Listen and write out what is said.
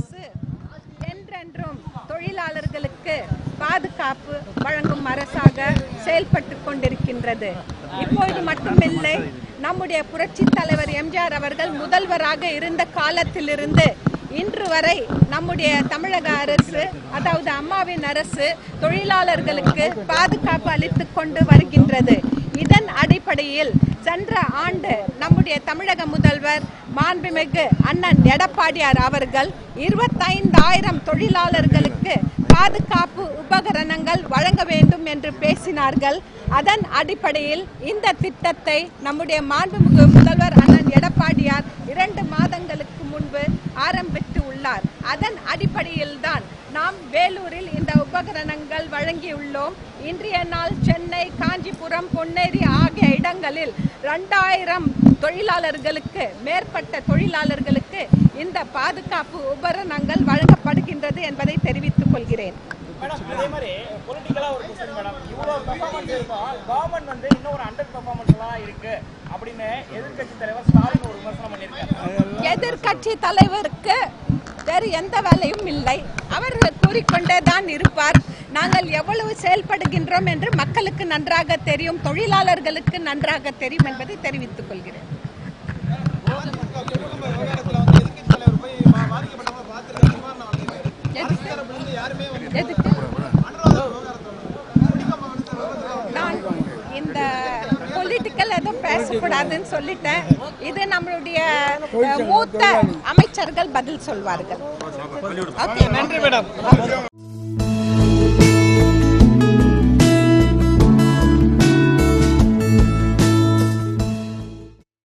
அரசு என்றென்றும் தொழிலாளர்களுக்கு பாதுகாப்பு வழங்கும் அரசாக செயல்பட்டு கொண்டிருக்கின்றது இப்பொழுது மட்டுமில்லை நம்முடைய புரட்சி தலைவர் எம்ஜிஆர் அவர்கள் முதல்வராக இருந்த காலத்திலிருந்து இன்று வரை நம்முடைய தமிழக அரசு அதாவது அம்மாவின் அரசு தொழிலாளர்களுக்கு பாதுகாப்பு அளித்துக் கொண்டு வருகின்றது இதன் அடிப்படையில் சென்ற ஆண்டு நம்முடைய தமிழக முதல்வர் மாண்புமிகு அண்ணன் எடப்பாடியார் அவர்கள் இருபத்தைந்தாயிரம் தொழிலாளர்களுக்கு பாதுகாப்பு உபகரணங்கள் வழங்க வேண்டும் என்று பேசினார்கள் அதன் அடிப்படையில் இந்த திட்டத்தை நம்முடைய மாண்புமிகு முதல்வர் அண்ணன் எடப்பாடியார் இரண்டு மாதங்களுக்கு முன்பு ஆரம்பித்து உள்ளார் அதன் அடிப்படையில் தான் நாம் வேலூரில் இந்த உபகரணங்கள் வழங்கியுள்ளோம் இன்றைய நாள் சென்னை காஞ்சிபுரம் பொன்னேரி ஆகிய இடங்களில் ரெண்டாயிரம் தொழிலாளர்களுக்கு மேற்பட்ட தொழிலாளர்களுக்கு இந்த பாதுகாப்பு உபகரணங்கள் வழங்கப்படுகின்றது என்பதை தெரிவித்துக் கொள்கிறேன் மேடம் அதே மாதிரி பொலிட்டிக்கலா ஒரு கொஸ்டின் மேடம் இவ்வளவு பெர்ஃபார்மன்ஸ் இருக்கும் கவர்மெண்ட் வந்து இன்னும் ஒரு அண்டர் பெர்ஃபார்மன்ஸ் எல்லாம் இருக்கு அப்படின்னு எதிர்க்கட்சி தலைவர் ஸ்டாலின் ஒரு விமர்சனம் பண்ணியிருக்காரு எதிர்கட்சி தலைவருக்கு வேறு எந்த வேலையும் இல்லை அவர் கூறிக்கொண்டே தான் இருப்பார் நாங்கள் எவ்வளவு செயல்படுகின்றோம் என்று மக்களுக்கு நன்றாக தெரியும் தொழிலாளர்களுக்கு நன்றாக தெரியும் என்பதை தெரிவித்துக் கொள்கிறேன் எதுக்கு? எதுக்கு? நான் இந்த பொலிட்டிக்கல் எதுவும் பேசக்கூடாதுன்னு சொல்லிட்டேன் இது நம்மளுடைய அஹ், மூத்த அமைச்சர்கள் பதில் சொல்வார்கள் ஓகே நன்றி மேடம்